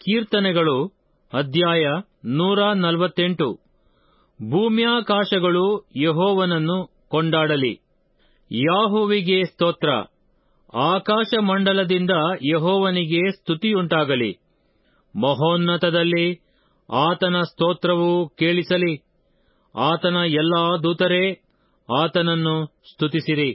ಕೀರ್ತನೆಗಳು ಅಧ್ಯಾಯ ನೂರ ನಲವತ್ತೆಂಟು ಭೂಮ್ಯಾಕಾಶಗಳು ಯಹೋವನನ್ನು ಕೊಂಡಾಡಲಿ ಯಾಹುವಿಗೆ ಸ್ತೋತ್ರ ಆಕಾಶ ಮಂಡಲದಿಂದ ಯಹೋವನಿಗೆ ಸ್ತುತಿಯುಂಟಾಗಲಿ ಮಹೋನ್ನತದಲ್ಲಿ ಆತನ ಸ್ತೋತ್ರವು ಕೇಳಿಸಲಿ ಆತನ ಎಲ್ಲಾ ದೂತರೇ ಆತನನ್ನು ಸ್ತುತಿಸಿರಿ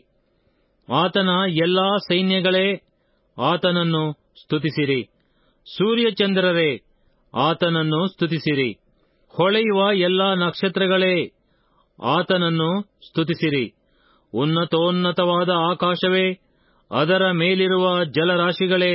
ಆತನ ಎಲ್ಲಾ ಸೈನ್ಯಗಳೇ ಆತನನ್ನು ಸ್ತುತಿಸಿರಿ ಸೂರ್ಯಚಂದ್ರರೇ ಆತನನ್ನು ಸ್ತುತಿಸಿರಿ ಹೊಳೆಯುವ ಎಲ್ಲಾ ನಕ್ಷತ್ರಗಳೇ ಆತನನ್ನು ಸ್ತುತಿಸಿರಿ ಉನ್ನತೋನ್ನತವಾದ ಆಕಾಶವೇ ಅದರ ಮೇಲಿರುವ ಜಲರಾಶಿಗಳೇ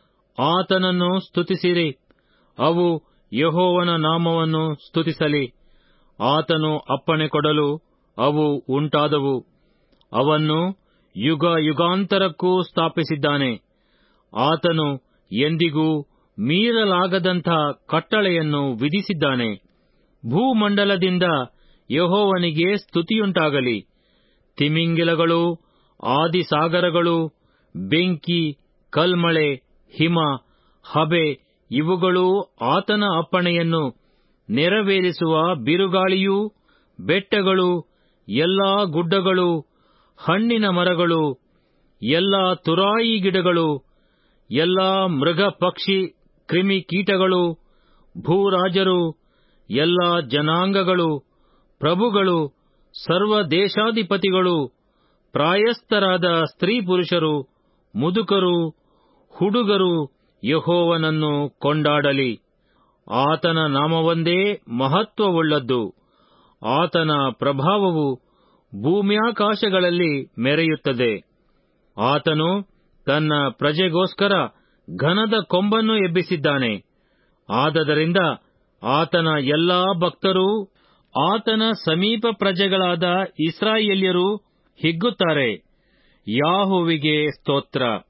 ಆತನನ್ನು ಸ್ತುತಿಸಿರಿ ಅವು ಯಹೋವನ ನಾಮವನ್ನು ಸ್ತುತಿಸಲಿ ಆತನು ಅಪ್ಪಣೆ ಕೊಡಲು ಅವು ಉಂಟಾದವು ಅವನ್ನು ಯುಗ ಯುಗಾಂತರಕ್ಕೂ ಸ್ಥಾಪಿಸಿದ್ದಾನೆ ಆತನು ಎಂದಿಗೂ ಮೀರಲಾಗದಂಥ ಕಟ್ಟಳೆಯನ್ನು ವಿಧಿಸಿದ್ದಾನೆ ಭೂಮಂಡಲದಿಂದ ಯಹೋವನಿಗೆ ಸ್ತುತಿಯುಂಟಾಗಲಿ ತಿಮಿಂಗಿಲಗಳು ಆದಿಸಾಗರಗಳು ಬೆಂಕಿ ಕಲ್ಮಳೆ ಹಿಮ ಹಬೆ ಇವುಗಳೂ ಆತನ ಅಪ್ಪಣೆಯನ್ನು ನೆರವೇರಿಸುವ ಬಿರುಗಾಳಿಯೂ ಬೆಟ್ಟಗಳು ಎಲ್ಲಾ ಗುಡ್ಡಗಳು ಹಣ್ಣಿನ ಮರಗಳು ಎಲ್ಲಾ ತುರಾಯಿ ಗಿಡಗಳು ಎಲ್ಲಾ ಮೃಗ ಪಕ್ಷಿ ಕ್ರಿಮಿ ಕೀಟಗಳು ಭೂರಾಜರು ಎಲ್ಲಾ ಜನಾಂಗಗಳು ಪ್ರಭುಗಳು ಸರ್ವ ದೇಶಾಧಿಪತಿಗಳು ಪ್ರಾಯಸ್ಥರಾದ ಸ್ತ್ರೀ ಪುರುಷರು ಮುದುಕರು ಹುಡುಗರು ಯಹೋವನನ್ನು ಕೊಂಡಾಡಲಿ ಆತನ ನಾಮವೊಂದೇ ಮಹತ್ವವುಳ್ಳದ್ದು ಆತನ ಪ್ರಭಾವವು ಭೂಮ್ಯಾಕಾಶಗಳಲ್ಲಿ ಮೆರೆಯುತ್ತದೆ ಆತನು ತನ್ನ ಪ್ರಜೆಗೋಸ್ಕರ ಘನದ ಕೊಂಬನ್ನು ಎಬ್ಬಿಸಿದ್ದಾನೆ ಆದದರಿಂದ ಆತನ ಎಲ್ಲಾ ಭಕ್ತರೂ ಆತನ ಸಮೀಪ ಪ್ರಜೆಗಳಾದ ಇಸ್ರಾಯೇಲ್ಯರು ಹಿಗ್ಗುತ್ತಾರೆ ಯಾಹುವಿಗೆ ಸ್ತೋತ್ರ